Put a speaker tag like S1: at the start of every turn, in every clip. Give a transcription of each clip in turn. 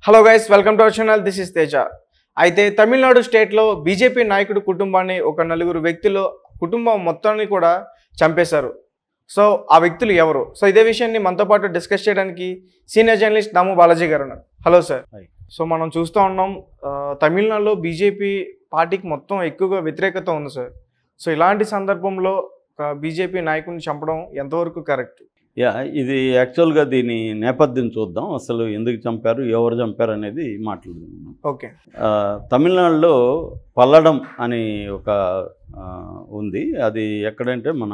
S1: Hello guys welcome to our channel this is Teja అయితే తమిళనాడు స్టేట్లో BJP నాయకుడు కుటుంబాన్ని ఒక నలుగురు వ్యక్తులు కుటుంబం మొత్తాన్ని కూడా చంపేశారు సో ఆ వ్యక్తులు ఎవరు సో ఇదే విషయాన్ని మనతో పాటు డిస్కస్ చేయడానికి సీనియర్ జర్నలిస్ట్ దాము బాలాజీ గారు ఉన్నారు హలో సార్
S2: Hi.
S1: సో మనం చూస్తూ ఉన్నాం ఆ, తమిళనాడులో బీజేపీ పార్టీకి మొత్తం ఎక్కువగా వ్యతిరేకత ఉంది సార్ సో ఇలాంటి సందర్భంలో ఒక బీజేపీ నాయకుడిని చంపడం ఎంతవరకు కరెక్ట్
S2: యా ఇది యాక్చువల్గా దీని నేపథ్యం చూద్దాం అసలు ఎందుకు చంపారు ఎవరు చంపారు అనేది మాట్లాడుకుందాం
S1: ఓకే
S2: ఆ, తమిళనాడులో పల్లడం అని ఒక ఆ, ఉంది అది ఎక్కడంటే మన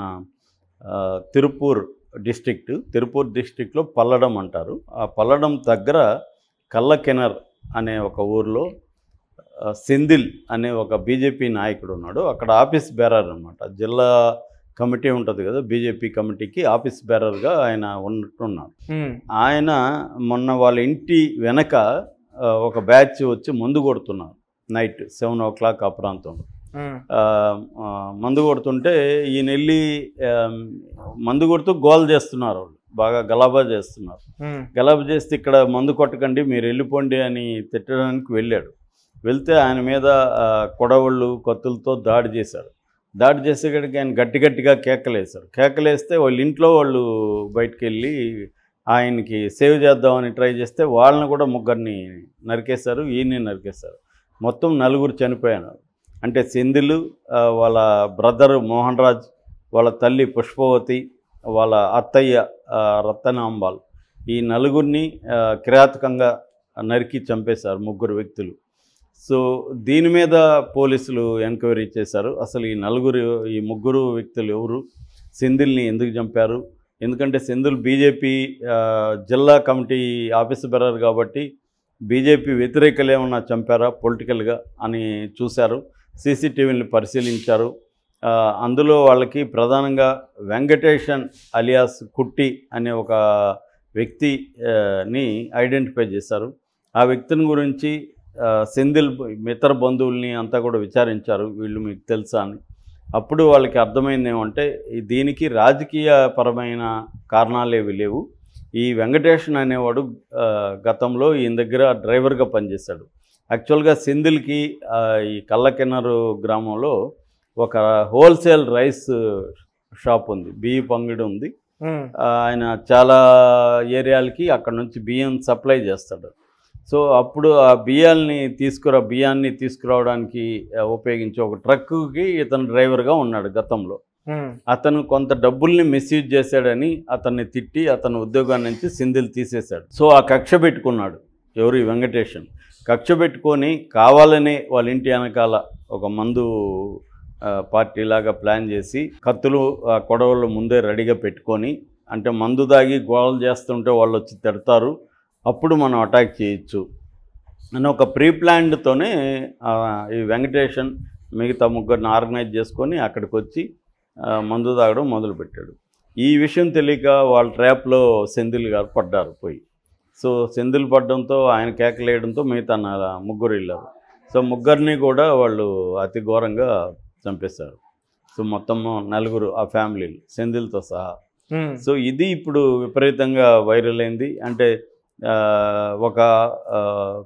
S2: ఆ, తిరుపూర్ డిస్ట్రిక్ట్ తిరుపూర్ డిస్ట్రిక్ట్లో పల్లడం అంటారు ఆ పల్లడం దగ్గర కల్లకెనర్ అనే ఒక ఊర్లో ఆ, సెందిల్ అనే ఒక బీజేపీ నాయకుడు ఉన్నాడు అక్కడ ఆఫీస్ బేరర్ అనమాట జిల్లా కమిటీ ఉంటుంది కదా బీజేపీ కమిటీకి ఆఫీస్ బేరర్గా ఆయన ఉన్నట్టున్నాడు
S1: ఉమ్,
S2: ఆయన మొన్న వాళ్ళ ఇంటి వెనక ఆ, ఒక బ్యాచ్ వచ్చి మందు కొడుతున్నారు నైట్ సెవెన్ ఓ క్లాక్ ఆ ప్రాంతంలో
S1: ఉమ్,
S2: ఆ, ఆ, మందు కొడుతుంటే ఈయన వెళ్ళి ఆ, మందు కొడుతూ గోల్ చేస్తున్నారు వాళ్ళు బాగా గలాబా చేస్తున్నారు
S1: ఉమ్,
S2: గలాబా చేస్తే ఇక్కడ మందు కొట్టకండి మీరు వెళ్ళిపోండి అని తిట్టడానికి వెళ్ళాడు వెళ్తే ఆయన మీద ఆ, కొడవళ్ళు కత్తులతో దాడి చేశారు దాడి చేసేకాడికి ఆయన గట్టి గట్టిగా కేకలేశారు కేకలేస్తే వాళ్ళ ఇంట్లో వాళ్ళు బయటికి వెళ్ళి ఆయనకి సేవ్ చేద్దామని ట్రై చేస్తే వాళ్ళని కూడా ముగ్గురిని నరికేశారు ఈయన్ని నరికేశారు మొత్తం నలుగురు చనిపోయారు అంటే సెంధిలు ఆ, వాళ్ళ బ్రదర్ మోహన్ రాజ్ వాళ్ళ తల్లి పుష్పవతి వాళ్ళ అత్తయ్య ఆ, రత్తనాంబాల్ ఈ నలుగురిని ఆ, కిరాతకంగా నరికి చంపేశారు ముగ్గురు వ్యక్తులు సో దీని మీద పోలీసులు ఎంక్వైరీ చేశారు అసలు ఈ నలుగురు ఈ ముగ్గురు వ్యక్తులు ఎవరు సెంధిల్ని ఎందుకు చంపారు ఎందుకంటే సెంధిల్ బీజేపీ ఆ, జిల్లా కమిటీ ఆఫీస్ బెరర్ కాబట్టి బీజేపీ వ్యతిరేకలు ఏమన్నా చంపారా పొలిటికల్గా అని చూశారు సీసీటీవీని పరిశీలించారు ఆ, అందులో వాళ్ళకి ప్రధానంగా వెంకటేషన్ అలియాస్ కుట్టి అనే ఒక వ్యక్తి ఆ, ని ఐడెంటిఫై చేశారు ఆ వ్యక్తిని గురించి ఆ, సెంధిల్ ఇతర బంధువుల్ని అంతా కూడా విచారించారు వీళ్ళు మీకు తెలుసా అని అప్పుడు వాళ్ళకి అర్థమైంది ఏమంటే ఈ దీనికి రాజకీయ పరమైన కారణాలు ఏవి లేవు ఈ వెంకటేషన్ అనేవాడు ఆ, గతంలో ఈయన దగ్గర డ్రైవర్గా పనిచేశాడు యాక్చువల్గా సెంధిల్కి ఆ, ఈ కల్లకెన్నరు గ్రామంలో ఒక హోల్సేల్ రైస్ షాప్ ఉంది బియ్య పంగిడి ఉంది
S1: ఉమ్,
S2: ఆ, ఆయన చాలా ఏరియాలకి అక్కడ నుంచి బియ్యం సప్లై చేస్తాడు సో అప్పుడు ఆ బియ్యాల్ని తీసుకురా బియ్యాన్ని తీసుకురావడానికి ఆ, ఉపయోగించే ఒక ట్రక్కుకి ఇతను డ్రైవర్గా ఉన్నాడు గతంలో
S1: ఉమ్,
S2: అతను కొంత డబ్బుల్ని మిస్యూజ్ చేశాడని అతన్ని తిట్టి అతని ఉద్యోగాన్ని నుంచి సింధిల్ తీసేశాడు సో ఆ కక్ష పెట్టుకున్నాడు ఎవరు ఈ వెంకటేషన్ కక్ష పెట్టుకొని కావాలని వాళ్ళ ఇంటి వెనకాల ఒక మందు ఆ, పార్టీలాగా ప్లాన్ చేసి కత్తులు ఆ, కొడవళ్ళు ముందే రెడీగా పెట్టుకొని అంటే మందు దాగి గోడలు చేస్తుంటే వాళ్ళు వచ్చి తిడతారు అప్పుడు మనం అటాక్ చేయొచ్చు అని ఒక ప్రీ ప్లాన్డ్తోనే ఈ వెంకటేషన్ మిగతా ముగ్గురిని ఆర్గనైజ్ చేసుకొని అక్కడికి వచ్చి ఆ, మందు తాగడం మొదలుపెట్టాడు ఈ విషయం తెలియక వాళ్ళ ట్రాప్లో సెంధిల్ గారు పడ్డారు పోయి సో సెంధిల్ పడడంతో ఆయన కేకలేయడంతో మిగతా నా- ముగ్గురు వెళ్ళారు సో ముగ్గురిని కూడా వాళ్ళు అతి ఘోరంగా చంపేశారు సో మొత్తం నలుగురు ఆ ఫ్యామిలీలు సెంధిల్తో సహా
S1: ఉమ్,
S2: సో ఇది ఇప్పుడు విపరీతంగా వైరల్ అయింది అంటే ఆ, ఒక ఆ,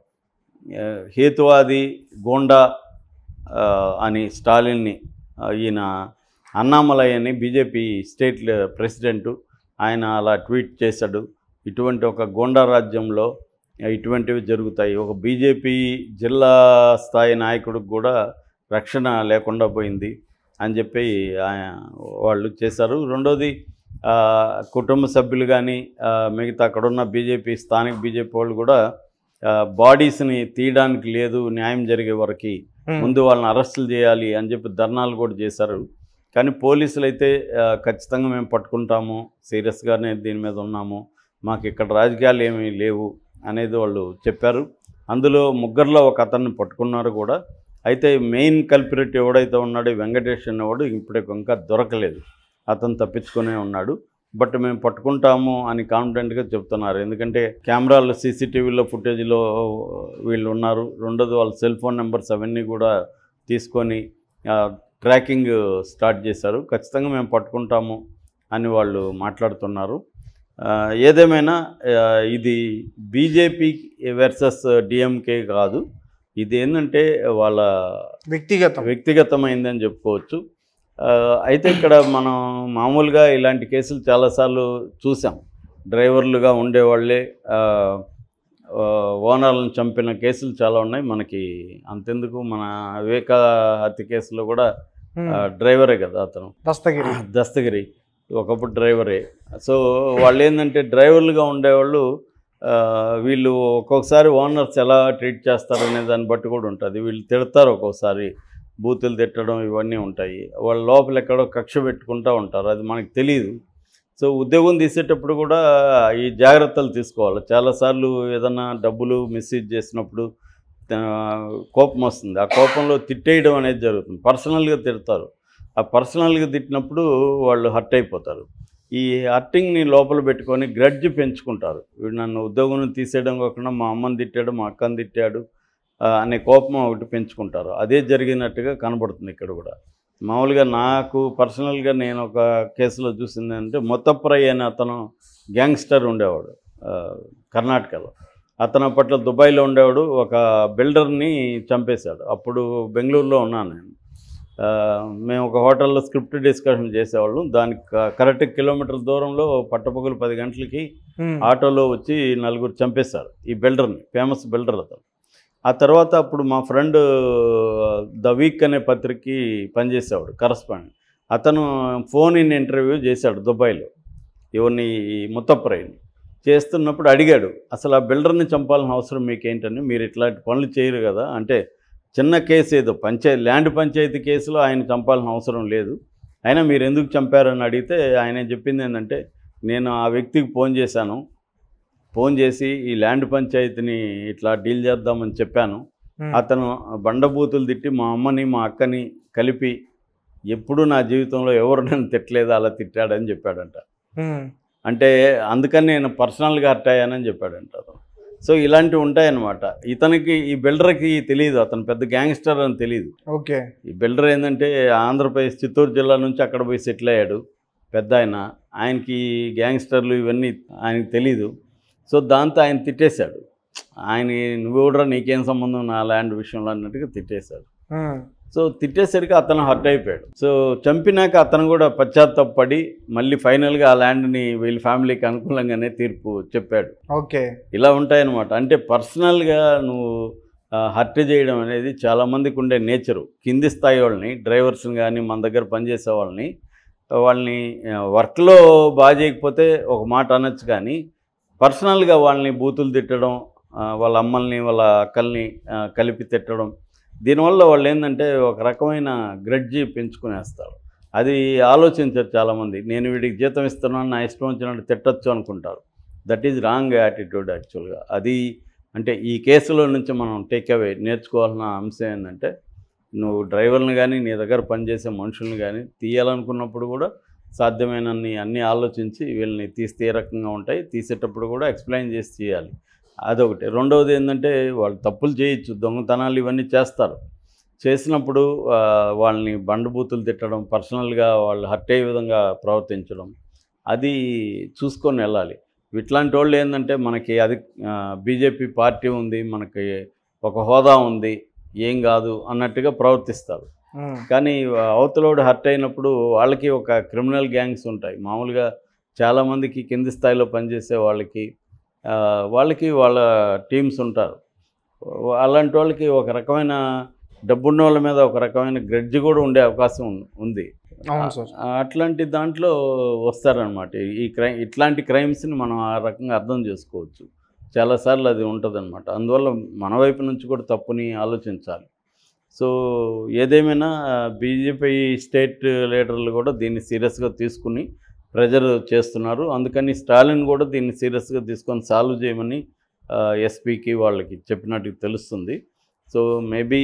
S2: ఆ, హేతువాది గోండా ఆ, అని స్టాలిన్ని ఆ, ఈయన అన్నామలై అని బీజేపీ స్టేట్ ప్రెసిడెంటు ఆయన అలా ట్వీట్ చేశాడు ఇటువంటి ఒక గోండా రాజ్యంలో ఇటువంటివి జరుగుతాయి ఒక బీజేపీ జిల్లా స్థాయి నాయకుడికి కూడా రక్షణ లేకుండా పోయింది అని చెప్పి ఆయన వాళ్ళు చేశారు రెండోది ఆ, కుటుంబ సభ్యులు కానీ మిగతా అక్కడున్న బీజేపీ స్థానిక బీజేపీ వాళ్ళు కూడా బాడీస్ని తీయడానికి లేదు న్యాయం జరిగే వరకు
S1: ఉమ్,
S2: ముందు వాళ్ళని అరెస్టులు చేయాలి అని చెప్పి ధర్నాలు కూడా చేశారు కానీ పోలీసులు అయితే ఆ, ఖచ్చితంగా మేము పట్టుకుంటాము సీరియస్గానే దీని మీద ఉన్నాము మాకు ఇక్కడ రాజకీయాలు ఏమీ లేవు అనేది వాళ్ళు చెప్పారు అందులో ముగ్గురులో ఒక అతన్ని పట్టుకున్నారు కూడా అయితే మెయిన్ కల్పిరేట్ ఎవడైతే ఉన్నాడో ఈ వెంకటేష్ అనేవాడు ఇప్పటికి ఇంకా దొరకలేదు అతను తప్పించుకునే ఉన్నాడు బట్ మేము పట్టుకుంటాము అని కాన్ఫిడెంట్గా చెప్తున్నారు ఎందుకంటే కెమెరాలు సీసీటీవీలో ఫుటేజ్లో వీళ్ళు ఉన్నారు రెండోది వాళ్ళ సెల్ ఫోన్ నెంబర్స్ అవన్నీ కూడా తీసుకొని ఆ, ట్రాకింగ్ స్టార్ట్ చేశారు ఖచ్చితంగా మేము పట్టుకుంటాము అని వాళ్ళు మాట్లాడుతున్నారు ఆ, ఏదేమైనా ఆ, ఇది బీజేపీ వర్సెస్ డిఎంకే కాదు ఇది ఏంటంటే వాళ్ళ
S1: వ్యక్తిగతం
S2: వ్యక్తిగతమైందని చెప్పుకోవచ్చు ఆ, అయితే ఇక్కడ మనం మామూలుగా ఇలాంటి కేసులు చాలాసార్లు చూసాం డ్రైవర్లుగా ఉండేవాళ్ళే ఆ, ఆ, ఓనర్లను చంపిన కేసులు చాలా ఉన్నాయి మనకి అంతెందుకు మన వివేక హత్య కేసులో కూడా
S1: ఉమ్,
S2: ఆ, డ్రైవరే కదా అతను
S1: దస్తగిరి
S2: దస్తగిరి ఒకప్పుడు డ్రైవరే సో వాళ్ళు ఏంటంటే డ్రైవర్లుగా ఉండేవాళ్ళు ఆ, వీళ్ళు ఒక్కొక్కసారి ఓనర్స్ ఎలా ట్రీట్ చేస్తారనే దాన్ని బట్టి కూడా ఉంటుంది వీళ్ళు తిడతారు ఒక్కొక్కసారి బూతులు తిట్టడం ఇవన్నీ ఉంటాయి వాళ్ళ లోపల ఎక్కడో కక్ష పెట్టుకుంటూ ఉంటారు అది మనకు తెలియదు సో ఉద్యోగం తీసేటప్పుడు కూడా ఈ జాగ్రత్తలు తీసుకోవాలి చాలాసార్లు ఏదన్నా డబ్బులు మిస్యూజ్ చేసినప్పుడు ఆ, కోపం వస్తుంది ఆ కోపంలో తిట్టేయడం అనేది జరుగుతుంది పర్సనల్గా తిడతారు ఆ పర్సనల్గా తిట్టినప్పుడు వాళ్ళు హర్ట్ అయిపోతారు ఈ హర్టింగ్ని లోపల పెట్టుకొని గ్రడ్జ్ పెంచుకుంటారు వీడు నన్ను ఉద్యోగం నుంచి తీసేయడం కాకుండా మా అమ్మని తిట్టాడు మా అక్కని తిట్టాడు ఆ, అనే కోపం ఒకటి పెంచుకుంటారు అదే జరిగినట్టుగా కనబడుతుంది ఇక్కడ కూడా మామూలుగా నాకు పర్సనల్గా నేను ఒక కేసులో చూసింది అంటే మొత్తప్రై అనే అతను గ్యాంగ్స్టర్ ఉండేవాడు ఆ, కర్ణాటకలో అతను అప్పట్లో దుబాయ్లో ఉండేవాడు ఒక బిల్డర్ని చంపేశాడు అప్పుడు బెంగళూరులో ఉన్నాను నేను ఆ, మేము ఒక హోటల్లో స్క్రిప్ట్ డిస్కషన్ చేసేవాళ్ళం దానికి క- కరెక్ట్ కిలోమీటర్ దూరంలో పట్టపగలు పది గంటలకి
S1: ఉమ్,
S2: ఆటోలో వచ్చి నలుగురు చంపేశారు ఈ బిల్డర్ని ఫేమస్ బిల్డర్ అతను ఆ తర్వాత అప్పుడు మా ఫ్రెండ్ ద వీక్ అనే పత్రికకి పనిచేసేవాడు కరస్పాండెంట్ అతను ఫోన్ ఇన్ ఇంటర్వ్యూ చేశాడు దుబాయ్లో ఎవరిని ఈ ముత్తప్పరైని చేస్తున్నప్పుడు అడిగాడు అసలు ఆ బిల్డర్ని చంపాల్సిన అవసరం మీకేంటని మీరు ఇట్లాంటి పనులు చేయరు కదా అంటే చిన్న కేసు ఏదో పంచాయతీ ల్యాండ్ పంచాయతీ కేసులో ఆయన చంపాల్సిన అవసరం లేదు అయినా మీరు ఎందుకు చంపారని అడిగితే ఆయన చెప్పింది ఏంటంటే నేను ఆ వ్యక్తికి ఫోన్ చేశాను ఫోన్ చేసి ఈ ల్యాండ్ పంచాయతీని ఇట్లా డీల్ చేద్దామని చెప్పాను
S1: ఉమ్,
S2: అతను బండబూతులు తిట్టి మా అమ్మని మా అక్కని కలిపి ఎప్పుడూ నా జీవితంలో ఎవరు నన్ను తిట్టలేదు అలా తిట్టాడని చెప్పాడంట
S1: ఉమ్,
S2: అంటే అందుకని నేను పర్సనల్గా హర్ట్ అయ్యానని చెప్పాడంట అతను సో ఇలాంటివి ఉంటాయన్నమాట ఇతనికి ఈ బిల్డర్కి తెలియదు అతను పెద్ద గ్యాంగ్స్టర్ అని తెలియదు
S1: ఓకే
S2: ఈ బిల్డర్ ఏంటంటే ఆంధ్రప్రదేశ్ చిత్తూరు జిల్లా నుంచి అక్కడ పోయి సెటిల్ అయ్యాడు పెద్ద ఆయన ఆయనకి ఈ గ్యాంగ్స్టర్లు ఇవన్నీ ఆయనకి తెలీదు సో దాంతో ఆయన తిట్టేశాడు ఆయన నువ్వు కూడా నీకేం సంబంధం నా ల్యాండ్ విషయంలో అన్నట్టుగా తిట్టేశాడు
S1: ఉమ్,
S2: సో తిట్టేసరికి అతను హర్ట్ అయిపోయాడు సో చంపినాక అతను కూడా పశ్చాత్తాపడి మళ్ళీ ఫైనల్గా ఆ ల్యాండ్ని వీళ్ళ ఫ్యామిలీకి అనుకూలంగానే తీర్పు చెప్పాడు
S1: ఓకే
S2: ఇలా ఉంటాయన్నమాట అంటే పర్సనల్గా నువ్వు హర్ట్ చేయడం అనేది చాలామందికి ఉండే నేచరు కింది స్థాయి వాళ్ళని డ్రైవర్స్ని కానీ మన దగ్గర పనిచేసే వాళ్ళని వాళ్ళని వర్క్లో బాగా చేయకపోతే ఒక మాట అనొచ్చు కానీ పర్సనల్గా వాళ్ళని బూతులు తిట్టడం ఆ, వాళ్ళ అమ్మల్ని వాళ్ళ అక్కల్ని ఆ, కలిపి తిట్టడం దీనివల్ల వాళ్ళు ఏంటంటే ఒక రకమైన గ్రడ్జి పెంచుకునేస్తారు అది ఆలోచించారు చాలామంది నేను వీడికి జీతం ఇస్తున్నాను నా ఇష్టం వచ్చినట్టు తిట్టచ్చు అనుకుంటారు దట్ ఈజ్ రాంగ్ యాటిట్యూడ్ యాక్చువల్గా అది అంటే ఈ కేసులో నుంచి మనం టేక్ అవే నేర్చుకోవాల్సిన అంశం ఏంటంటే నువ్వు డ్రైవర్ని కానీ నీ దగ్గర పనిచేసే మనుషుల్ని కానీ తీయాలనుకున్నప్పుడు కూడా సాధ్యమైనన్ని అన్నీ ఆలోచించి వీళ్ళని తీస్తే ఏ రకంగా ఉంటాయి తీసేటప్పుడు కూడా ఎక్స్ప్లెయిన్ చేసి చేయాలి అదొకటి రెండవది ఏంటంటే వాళ్ళు తప్పులు చేయొచ్చు దొంగతనాలు ఇవన్నీ చేస్తారు చేసినప్పుడు ఆ, వాళ్ళని బండబూతులు తిట్టడం పర్సనల్గా వాళ్ళు హర్ట్ అయ్యే విధంగా ప్రవర్తించడం అది చూసుకొని వెళ్ళాలి ఇట్లాంటి వాళ్ళు ఏంటంటే మనకి అది బీజేపీ పార్టీ ఉంది మనకి ఒక హోదా ఉంది ఏం కాదు అన్నట్టుగా ప్రవర్తిస్తారు
S1: ఉమ్,
S2: కానీ అవతలోడు హర్ట్ అయినప్పుడు వాళ్ళకి ఒక క్రిమినల్ గ్యాంగ్స్ ఉంటాయి మామూలుగా చాలామందికి కింది స్థాయిలో పనిచేసే వాళ్ళకి ఆ, వాళ్ళకి వాళ్ళ టీమ్స్ ఉంటారు అలాంటి వాళ్ళకి ఒక రకమైన డబ్బున్న వాళ్ళ మీద ఒక రకమైన గ్రెడ్జ్ కూడా ఉండే అవకాశం ఉం- ఉంది
S1: అవును సార్
S2: ఆ, అట్లాంటి దాంట్లో వస్తారనమాట ఈ క్రై ఇట్లాంటి క్రైమ్స్ని మనం ఆ రకంగా అర్థం చేసుకోవచ్చు చాలాసార్లు అది ఉంటుందన్నమాట అందువల్ల మన వైపు నుంచి కూడా తప్పుని ఆలోచించాలి సో ఏదేమైనా బీజేపీ స్టేట్ లీడర్లు కూడా దీన్ని సీరియస్గా తీసుకుని ప్రెజర్ చేస్తున్నారు అందుకని స్టాలిన్ కూడా దీన్ని సీరియస్గా తీసుకొని సాల్వ్ చేయమని ఎస్పీకి వాళ్ళకి చెప్పినట్టు తెలుస్తుంది సో మేబీ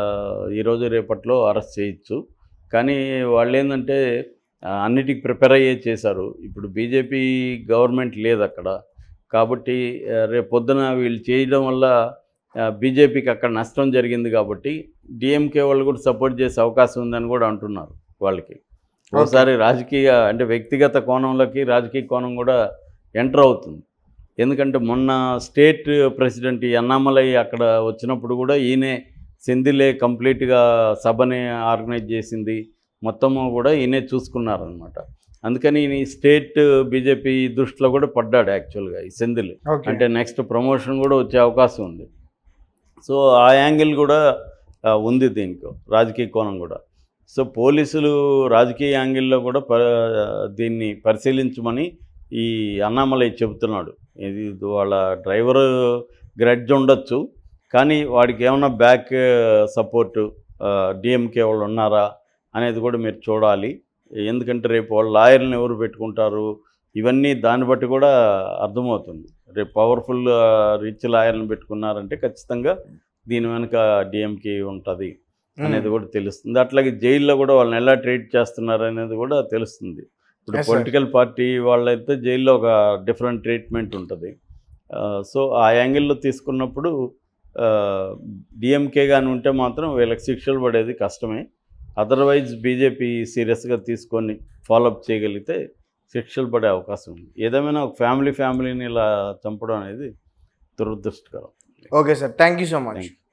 S2: ఈరోజు రేపట్లో అరెస్ట్ చేయొచ్చు కానీ వాళ్ళు ఏంటంటే ఆ, అన్నిటికి ప్రిపేర్ అయ్యే చేశారు ఇప్పుడు బీజేపీ గవర్నమెంట్ లేదు అక్కడ కాబట్టి ఆ, రేపు పొద్దున వీళ్ళు చేయడం వల్ల బీజేపీకి అక్కడ నష్టం జరిగింది కాబట్టి డిఎంకే వాళ్ళు కూడా సపోర్ట్ చేసే అవకాశం ఉందని కూడా అంటున్నారు వాళ్ళకి ఒకసారి రాజకీయ అంటే వ్యక్తిగత కోణంలోకి రాజకీయ కోణం కూడా ఎంటర్ అవుతుంది ఎందుకంటే మొన్న స్టేట్ ప్రెసిడెంట్ ఈ అన్నామలై అక్కడ వచ్చినప్పుడు కూడా ఈయనే సెందిలే కంప్లీట్గా సభని ఆర్గనైజ్ చేసింది మొత్తము కూడా ఈయనే చూసుకున్నారనమాట అందుకని ఈయన ఈ స్టేట్ బీజేపీ దృష్టిలో కూడా పడ్డాడు యాక్చువల్గా ఈ సెందిల్
S1: ఓకే
S2: అంటే నెక్స్ట్ ప్రమోషన్ కూడా వచ్చే అవకాశం ఉంది సో ఆ యాంగిల్ కూడా ఆ, ఉంది దీనికి రాజకీయ కోణం కూడా సో పోలీసులు రాజకీయ యాంగిల్లో కూడా ప దీన్ని పరిశీలించమని ఈ అన్నామలై చెబుతున్నాడు ఇది వాళ్ళ డ్రైవర్ గ్రడ్జ్ ఉండొచ్చు కానీ వాడికి ఏమైనా బ్యాక్ సపోర్టు డిఎంకే వాళ్ళు ఉన్నారా అనేది కూడా మీరు చూడాలి ఎందుకంటే రేపు వాళ్ళు లాయర్ని ఎవరు పెట్టుకుంటారు ఇవన్నీ దాన్ని బట్టి కూడా అర్థమవుతుంది రేపు పవర్ఫుల్ రిచ్ లాయర్ని పెట్టుకున్నారంటే ఖచ్చితంగా దీని వెనుక డిఎంకే ఉంటుంది అనేది కూడా తెలుస్తుంది అట్లాగే జైల్లో కూడా వాళ్ళని ఎలా ట్రీట్ చేస్తున్నారు అనేది కూడా తెలుస్తుంది ఇప్పుడు
S1: Yes, sir.
S2: పొలిటికల్ పార్టీ వాళ్ళైతే జైల్లో ఒక డిఫరెంట్ ట్రీట్మెంట్ ఉంటుంది సో ఆ యాంగిల్లో తీసుకున్నప్పుడు డిఎంకే కానీ ఉంటే మాత్రం వీళ్ళకి శిక్షలు పడేది కష్టమే అదర్వైజ్ బీజేపీ సీరియస్గా తీసుకొని ఫాలోఅప్ చేయగలిగితే శిక్షలు పడే అవకాశం ఉంది ఏదేమైనా ఒక ఫ్యామిలీ ఫ్యామిలీని ఇలా చంపడం అనేది దురదృష్టకరం
S1: okay sir thank you so much
S2: Thank you.